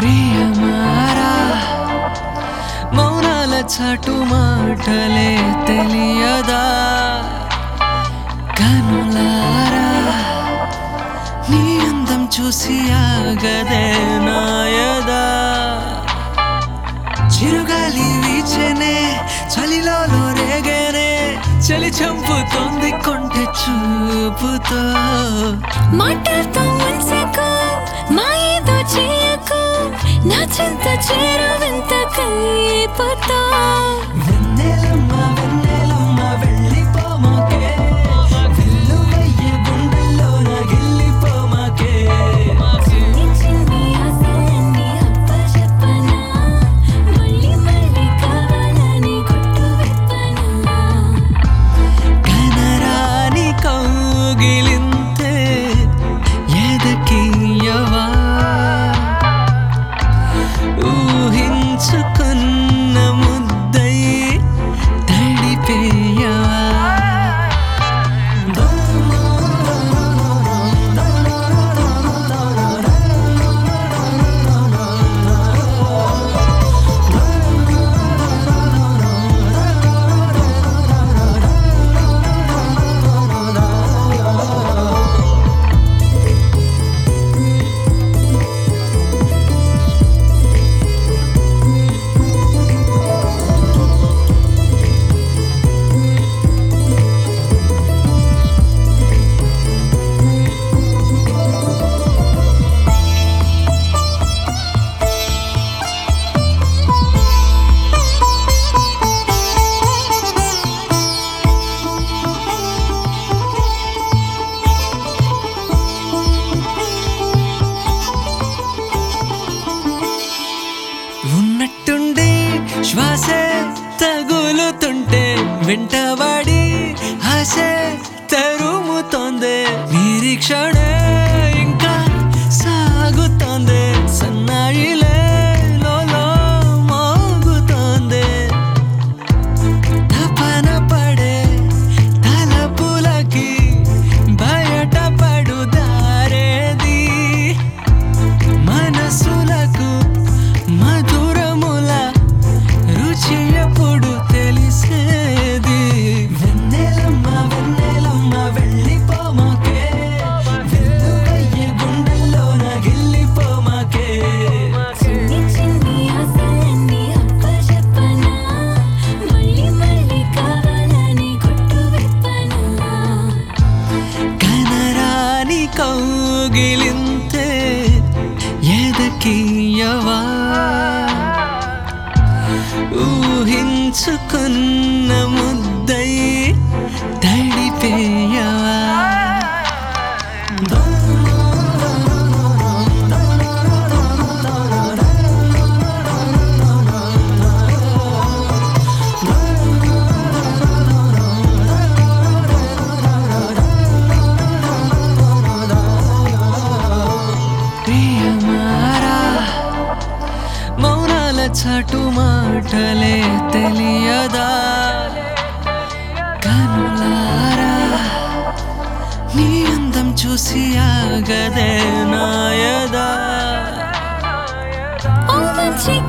ప్రియమారా మౌనాల చాటు మాటలే తెలియదా కనులారా నీ అందం చూసి ఆగదే నాయదా చిరుగాలి వీచెనే చలిలో రేగనే చలి చంపుతోంది కొంటె చూపుతో మాటలతో ముంచకు మాయేదో చేయకు నా చింత చేరువింత కైపోతా వెన్నెలమ్మ వెన్నెలమ్మ వెళ్ళిపోమాకే వెల్లువయ్యే గుండెల్లోన గిల్లిపోమాకే చిన్ని చిన్ని ఆశలన్నీ అప్పచెప్పనా మళ్ళీ మళ్ళీ కావాలని కొట్టు విప్పనా కనరాని కౌగిలింతే ఎదకియవా ఊహించుకున్న ముద్దై తడిపేయవా ఉన్నట్టుండి శ్వాసే తగులుతుంటే వెంటబడి ఆసే తరుముతోంది నిరీక్షణే ఇంకా సాగుతోంది సన్నాయిలే లోలో మోగుతోంది తపన పడే తలపులకి బయట పడుదారేది మనసులకు మధురముల రుచి ఎప్పుడు తెలిసేది వెన్నెలమ్మ వెన్నెలమ్మ వెళ్ళిపోమాకే వెల్లువయ్యే గుండెల్లోన గిల్లిపోమాకే చిన్ని చిన్ని ఆశలన్నీ అప్పచెప్పనా మళ్ళీ మళ్ళీ కావాలని కొట్టు విప్పనా కనరాని కౌగిలింతే ఎదకియవా ఊహించుకున్న ముద్దై తడిపేయవా ప్రియమారా మౌనాల చాటు మాటలే తెలియదా కనులారా నీ అందం చూసి ఆగదే నాయదా ఓ మంచి